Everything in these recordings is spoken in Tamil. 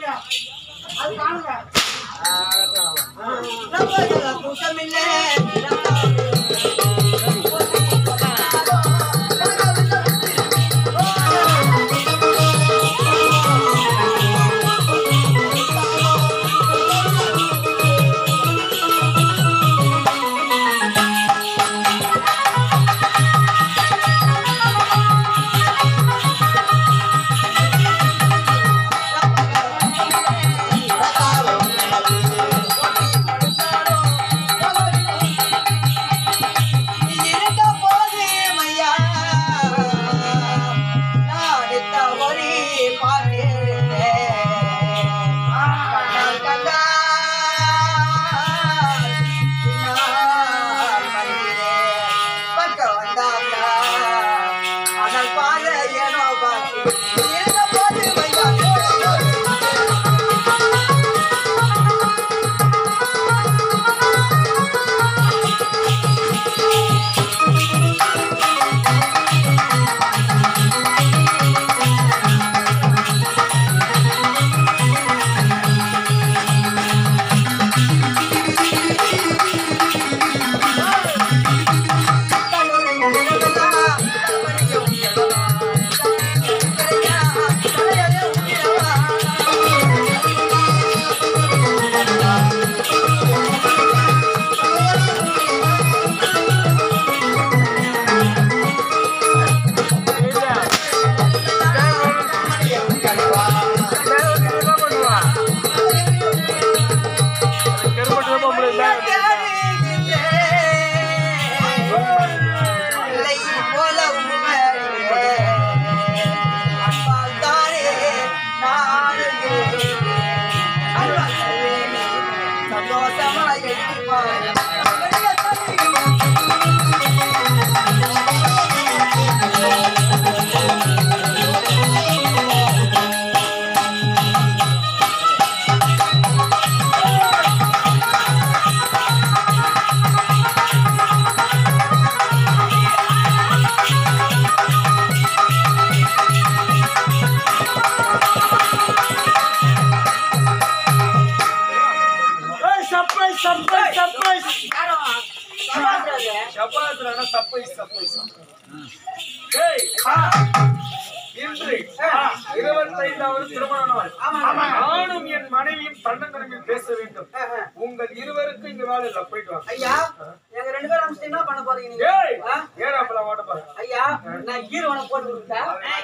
இல்லையா அது காணுங்க சர்ப்ரைஸ் சர்ப்ரைஸ் சர்ப்ரைஸ் சப்பாத்துல சப்பை சப்பை ஏய் இன்று இருபத்தைந்தாவது திருமண நாள் நானும் என் மனைவியும் தன்னந்தனமில் பேச வேண்டும் உங்கள் இருவருக்கும் இங்க வேலை இல்லை போயிட்டு வாங்க ஐயா எங்க ரெண்டு பேரும் அமிச்சு என்ன பண்ண போறீங்க நீங்க ஏய் ஆ? ஏறாப்பல ஓட்ட பாரு ஐயா நான் ஈரவனை போட்டு விட்டா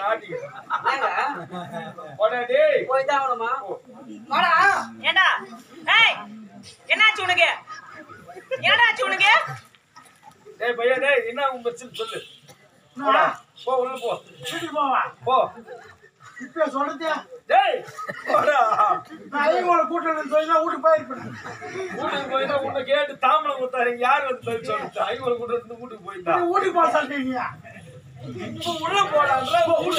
போடா டேய் போய் தான் ஆகணுமா வாடா ஏண்டா ஏய் என்னாச்சு உனக்கு என்னடாச்சு உனக்கு டேய் பையா டேய் என்ன உன் பிரச்சனை சொல்லு போடா போ உள்ள போ வீட்டுக்கு போவா போ இப்ப சொல்றது டேய் போடா நான் ஐயோட கூட்டம் சொல்லி வீட்டுக்கு போயிருப்பேன் வீட்டுக்கு போயிட்டா உன்னை கேட்டு தாம்பளம் கொடுத்தாரு யார் வந்து பதில் சொல்லிட்டு ஐநூறு கூட இருந்து வீட்டுக்கு போயிட்டா நீ வீட்டுக்கு போக சொல்றீங்க இப்ப உள்ள போடான்ற உள்ள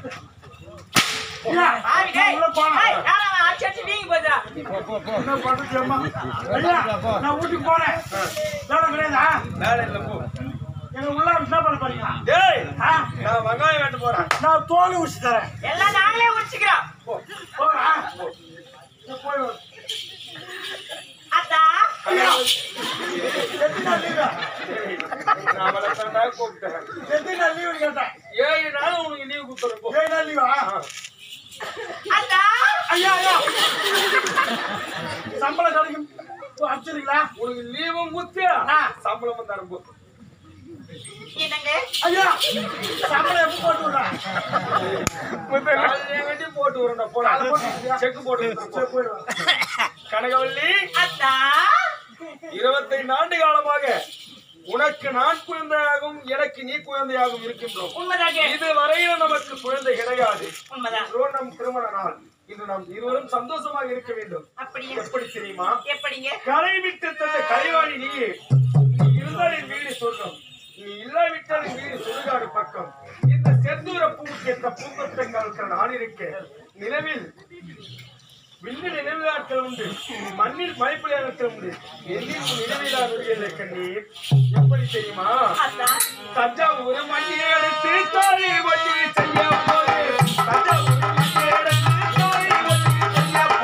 ஆவி டேய் உள்ள போனா ஏய் யாரா அவன் அடிச்சு அடிச்சு வீங்கி போச்சா என்ன பண்றது அம்மா ஐயா நான் வீட்டுக்கு போறேன் வேலை கிடையாதா வேலை இல்ல போ எங்க உள்ள என்ன பண்ண போறீங்க டேய் ஆ? நான் வெங்காயம் வெட்ட போறேன் நான் தோல் உரிச்சு தரேன் எல்லாம் நாங்களே உரிச்சுக்கிறோம் போறேன் நான் போய் வரேன். அத்தா எத்தனை நாள் லீவு நான் அவளை தண்டா கூப்பிட்டேன் எத்தனை நாள் லீவு கேட்டேன் ஏழு நாள் உனக்கு லீவு கொடுத்துறேன் போ ஏழு நாள் லீவா அத்தா ஐயா ஐயா சம்பளம் கிடைக்கும் அடிச்சிருங்களா உனக்கு லீவும் குத்தியா ஆ. சம்பளமும் தரேன் போ என்னங்க ஐயா சம்பளம் எப்போ போட்டு விடுறேன் காலையில வேண்டி போட்டு வரேன்டா போடா செக் போட்டு சரி, போய் வரேன். கனகவல்லி அத்தா இருபத்தைந்து ஆண்டு காலமாக உனக்கு நான் குழந்தையாகவும் எனக்கு நீ குழந்தையாகவும் இருக்கின்றோம் உண்மைதாங்க இதுவரையிலும் நமக்கு குழந்தை கிடையாது உண்மைதான் இன்றோ நம் திருமண நாள் இன்று நாம் இருவரும் சந்தோஷமாக இருக்க வேண்டும் அப்படியா எப்படி தெரியுமா எப்படிங்க கலை விட்டு தந்த கலைவாணி நீயே நீ இருந்தால் என் வீடு சொர்க்கம் நீ இல்லாவிட்டால் என் வீடு சுடுகாடு பக்கம் இந்த செந்தூர பூவுக்கு என்ற பூக்கத்தை கலக்கிற நான் இருக்கேன் நிலவில் விண்ணு நினைவுகாட்கள் உண்டு மண்ணில் மழைப்பொழியாளர்கள் உண்டு எண்ணில் நினைவிலா நுழையலை கண்ணீர் எப்படி தெரியுமா அத்தா தஞ்சாவூர் மண்ணியை எடுத்து தாலி வண்டி செய்ய போது தஞ்சாவூர் மண்ணியை எடுத்து தாலி வண்டி செய்ய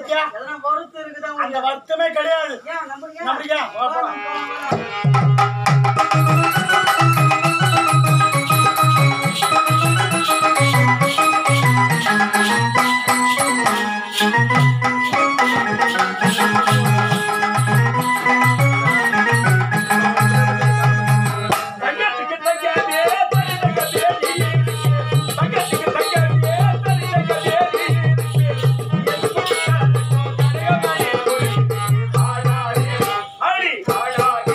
பத்தியா எதனா பொறுத்து இருக்குதா அந்த உங்களுக்கு? வருத்தமே கிடையாது ஏன் நம்புறியா? நம்புறியா? வா, போலாம், போலாம். போலாம், போலாம். தங்கத்துக்கு தங்காதே, தனியாக தேடி. தங்கத்துக்கு தங்காதே, தனியாக தேடி. தனியாக போய் ஆடாதே, ஆடி, ஆடாதே.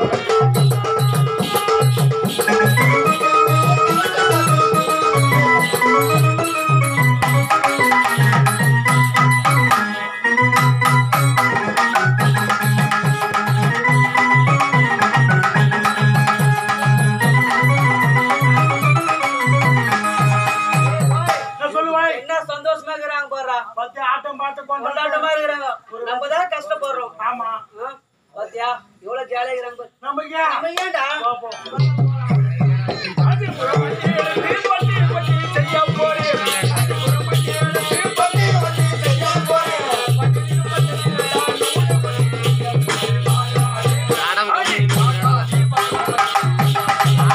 நான் சொல்லுவாய் என்ன சந்தோஷமா இருக்கிறாங்க பாருடா பத்தியா ஆட்டம் பாட்டு கொண்டாட்டமா கொண்டாட்டம் இருக்கிறாங்க நம்ம தான் கஷ்டப்படுறோம் ஆமா ஆ? பாத்தியா எவ்வளவு ஜாலியா இருக்கிறாங்க பாரு. நம்பிக்க நம்ம ஏன்டா அது புறப்பட்டு எடுத்து பட்டி பட்டி செய்ய போறேன். அது புறப்பட்டு எடுத்து பட்டி பட்டி செய்ய போறேன். பட்டியில் பட்டியில் நான் நூறு பட்டி ஆடி, ஆடாதே, ஆடாதே.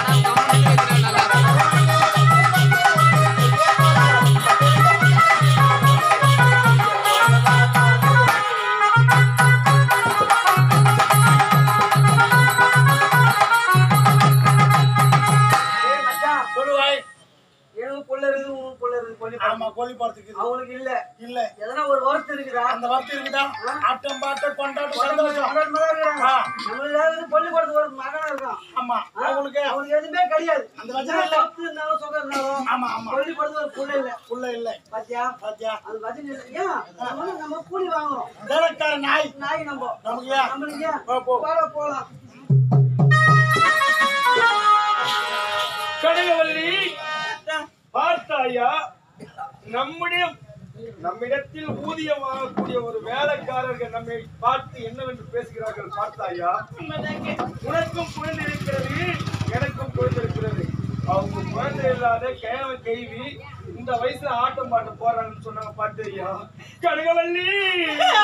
ஏய் மச்சான் சொல்லுவாய் எனக்கு புள்ள இருக்குது உனக்கு புள்ள இருக்குது கொல்லி ஆமா கோழி போறதுக்கு இது. அவனுக்கு இல்ல இல்ல எதனா ஒரு வருத்தம் இருக்குதா அந்த வருத்தம் இருக்குதா ஆட்டம் பாட்டு கொண்டாட்டம் சந்தோஷம் சந்தோஷமா தான் இருக்கிறாங்க ஆ. நம்மளுக்கு பள்ளிக்கூடத்துக்கு ஒரு மகனா இருக்கான் ஆமா அவங்களுக்கு அவனுக்கு எதுவுமே கிடையாது அந்த வச்சனம் இல்ல. சொத்து இருந்தாலும் சுகம் இருந்தாலும் ஆமா ஆமா பள்ளிக்கூடத்துல ஒரு புள்ள இல்ல புள்ள இல்ல பாத்தியா பாத்தியா அது வசதி இல்லை ஏன் நம்ம வந்து நம்ம கூலி வாங்குறோம் வேலைக்கார நாய் நாய் நம்ம நமக்கு ஏன் நம்மளுக்கு ஏன் போ, போ. போல போலாம் கனகவல்லி பார்த்தாயா நம்முடைய நம்மிடத்தில் ஊதியம் வாங்கக்கூடிய ஒரு வேலைக்காரர்கள் நம்மை பார்த்து என்னவென்று பேசுகிறார்கள் பார்த்தாயா உனக்கும் குழந்தை இருக்கிறது எனக்கும் குழந்தை இருக்கிறது அவங்க குழந்தை இல்லாத கேவ கேள்வி இந்த வயசுல ஆட்டம் பாட்டு போறாங்கன்னு சொன்னாங்க பார்த்தையா கனகவல்லி